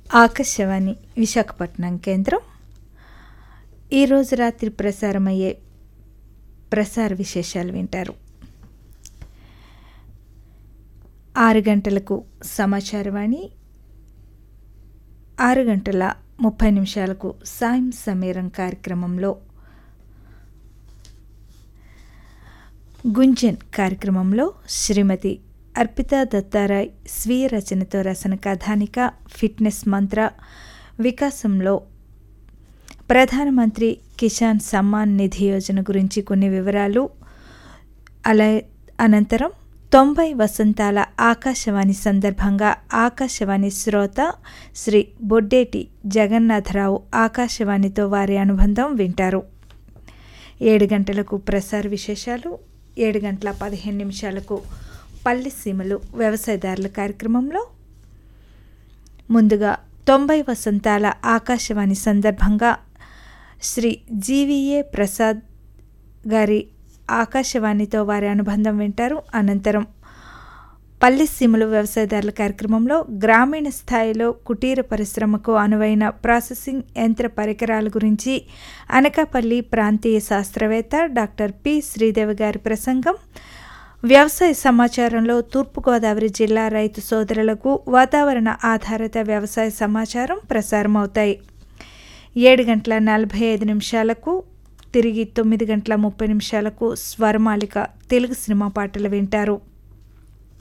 ఆకాశవాణి విశాఖపట్నం కేంద్రం ఈరోజు రాత్రి ప్రసారమయ్యే ప్రసార విశేషాలు వింటారు ఆరు గంటలకు సమాచారవాణి ఆరు గంటల ముప్పై నిమిషాలకు సాయం సమీరం కార్యక్రమంలో గుంజన్ కార్యక్రమంలో శ్రీమతి అర్పితా దత్తారాయ్ స్వీయ రచనతో రాసిన కథానిక ఫిట్నెస్ మంత్ర వికాసంలో ప్రధానమంత్రి కిసాన్ సమ్మాన్ నిధి యోజన గురించి కొన్ని వివరాలు అలా అనంతరం తొంభై వసంతాల ఆకాశవాణి సందర్భంగా ఆకాశవాణి శ్రోత శ్రీ బొడ్డేటి జగన్నాథరావు ఆకాశవాణితో వారి అనుబంధం వింటారు ఏడు గంటలకు ప్రసార విశేషాలు ఏడు గంటల పదిహేను నిమిషాలకు పల్లి సీమలు వ్యవసాయదారుల కార్యక్రమంలో ముందుగా తొంభై వసంతాల ఆకాశవాణి సందర్భంగా శ్రీ జీవీఏ ప్రసాద్ గారి ఆకాశవాణితో వారి అనుబంధం వింటారు అనంతరం పల్లె సీమలు వ్యవసాయదారుల కార్యక్రమంలో గ్రామీణ స్థాయిలో కుటీర పరిశ్రమకు అనువైన ప్రాసెసింగ్ యంత్ర పరికరాల గురించి అనకాపల్లి ప్రాంతీయ శాస్త్రవేత్త డాక్టర్ పి శ్రీదేవి గారి ప్రసంగం వ్యవసాయ సమాచారంలో తూర్పుగోదావరి జిల్లా రైతు సోదరులకు వాతావరణ ఆధారిత వ్యవసాయ సమాచారం ప్రసారమవుతాయి ఏడు గంటల నలభై ఐదు నిమిషాలకు తిరిగి తొమ్మిది గంటల ముప్పై నిమిషాలకు స్వరమాలిక తెలుగు సినిమా పాటలు వింటారు